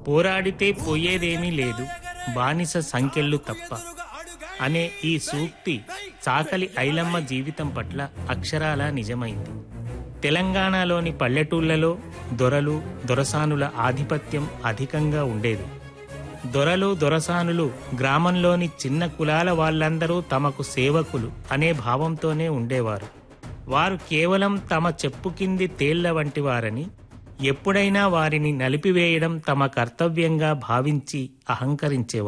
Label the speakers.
Speaker 1: పోరాడితే పోయేదేమీ లేదు బానిస సంఖ్యలు తప్ప అనే ఈ సూక్తి చాకలి ఐలమ్మ జీవితం పట్ల అక్షరాల నిజమైంది తెలంగాణలోని పల్లెటూళ్ళలో దొరలు దొరసానుల ఆధిపత్యం అధికంగా ఉండేది దొరలు దొరసానులు గ్రామంలోని చిన్న కులాల వాళ్ళందరూ తమకు సేవకులు అనే భావంతోనే ఉండేవారు వారు కేవలం తమ చెప్పు కింది తేళ్ల వంటి వారని ఎప్పుడైనా వారిని నలిపివేయడం తమ కర్తవ్యంగా భావించి అహంకరించేవారు